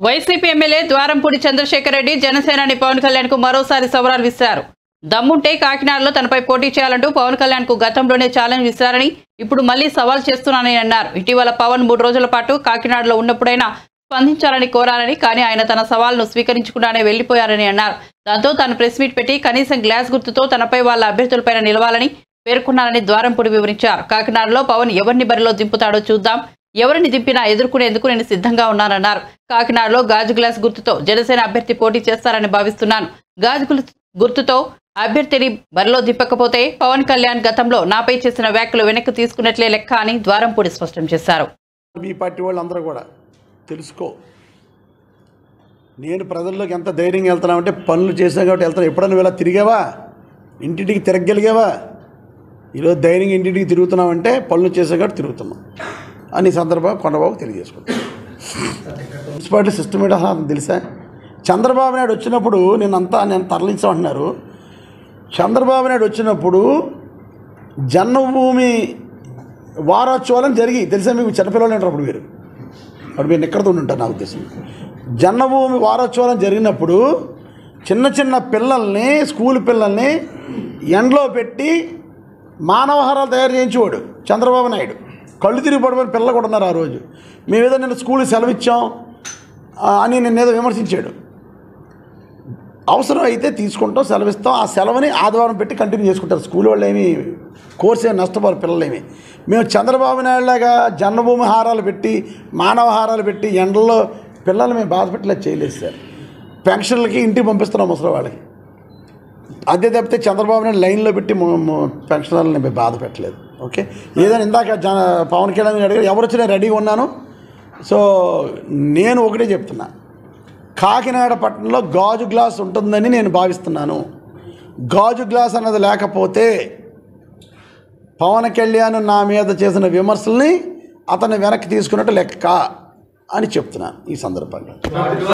YCP MLA Dwarampudi Chandrasekhar Reddy Janasenani Pawan Kalyan కు మరోసారి సవరాలు విసిరారు దమ్ముంటే కాకినాడలో తనపై పోటీ చేయాలంటూ పవన్ కళ్యాణ్ కు గతంలోనే ఛాలెంజ్ విసిరారని ఇప్పుడు మళ్లీ సవాల్ చేస్తున్నానని అన్నారు ఇటీవల పవన్ మూడు రోజుల పాటు కాకినాడలో ఉన్నప్పుడైనా స్పందించాలని కోరారని కానీ ఆయన తన సవాల్ను స్వీకరించకుండానే వెళ్లిపోయారని అన్నారు దాంతో తాను ప్రెస్ మీట్ పెట్టి కనీసం గ్లాస్ గుర్తుతో తనపై వాళ్ళ అభ్యర్థులపైన నిలవాలని పేర్కొన్నారని ద్వారంపూడి వివరించారు కాకినాడలో పవన్ ఎవరిని బరిలో దింపుతాడో చూద్దాం ఎవరిని దింపినా ఎదుర్కొనేందుకు నేను సిద్ధంగా ఉన్నానన్నారు కాకినాడలో గాజు గ్లాస్ గుర్తుతో జనసేన అభ్యర్థి పోటీ చేస్తారని భావిస్తున్నాను గాజు గుల్- గుర్తుతో అభ్యర్థిని బరిలో దింపకపోతే పవన్ కళ్యాణ్ గతంలో నాపై చేసిన వ్యాఖ్యలు వెనక్కి తీసుకున్నట్లే లెక్క అని ద్వారంపూడి స్పష్టం చేశారు మీ పార్టీ వాళ్ళందరూ కూడా తెలుసుకో నేను ప్రజల్లోకి ఎంత ధైర్యంగా వెళ్తున్నామంటే పనులు చేసాం కాబట్టి వెళ్తాను ఎప్పుడన్నా నువ్వు ఇలా తిరిగావా ఇంటింటికి తిరగలిగావా ఈరోజు ధైర్యంగా ఇంటింటికి తిరుగుతున్నామంటే పనులు చేసాం కాబట్టి తిరుగుతున్నాం అని ఈ సందర్భంగా కొండబాబు తెలియజేసుకుంటాం మున్సిపాలిటీ సిస్టమ్ ఏంటో అసలు అతనికి తెలుసా చంద్రబాబు నాయుడు వచ్చినప్పుడు నేను అంతా నేను తరలించామంటున్నారు చంద్రబాబు నాయుడు వచ్చినప్పుడు జన్మభూమి వారోత్సవాలను జరిగి తెలుసా మీకు చిన్నపిల్లలు ఉంటారు అప్పుడు మీరు అప్పుడు మీరు ఎక్కడ ఉంటారు నా ఉద్దేశం జన్మభూమి వారోత్సవాలు జరిగినప్పుడు చిన్న చిన్న పిల్లల్ని స్కూల్ పిల్లల్ని ఎండలో పెట్టి మానవహారాలు తయారు చేయించేవాడు చంద్రబాబు నాయుడు కళ్ళు తిరిగి పడిపోయిన పిల్లలు కూడా ఉన్నారు ఆ రోజు మేమేదో నిన్న స్కూల్ సెలవు ఇచ్చాం ఆ, అని నిన్నేదో విమర్శించాడు అవసరం అయితే తీసుకుంటాం సెలవిస్తాం ఆ సెలవుని ఆదివారం పెట్టి కంటిన్యూ చేసుకుంటారు స్కూల్ వాళ్ళు ఏమి కోర్సు ఏమి నష్టపోరు పిల్లలేమి మేము చంద్రబాబు నాయుడులాగా జన్మభూమి హారాలు పెట్టి మానవ హారాలు పెట్టి ఎండల్లో పిల్లలు మేము బాధ పెట్టలేదు చేయలేదు సార్ పెన్షన్లకి ఇంటికి పంపిస్తున్నాం ముసలి వాళ్ళకి అదే తప్పితే చంద్రబాబు నాయుడు లైన్లో పెట్టి ము- ము- పెన్షనర్లని మేము బాధ పెట్టలేదు ఓకే ఏదైనా ఇందాక జన పవన్ కళ్యాణ్ గారు అడిగారు ఎవరు వచ్చినా రెడీగా ఉన్నాను సో నేను ఒకటే చెప్తున్నా కాకినాడ పట్టణంలో గాజు గ్లాస్ ఉంటుందని నేను భావిస్తున్నాను గాజు గ్లాస్ అన్నది లేకపోతే పవన్ కళ్యాణ్ నా మీద చేసిన విమర్శల్ని అతన్ని వెనక్కి తీసుకున్నట్టు లెక్క అని చెప్తున్నాను ఈ సందర్భంగా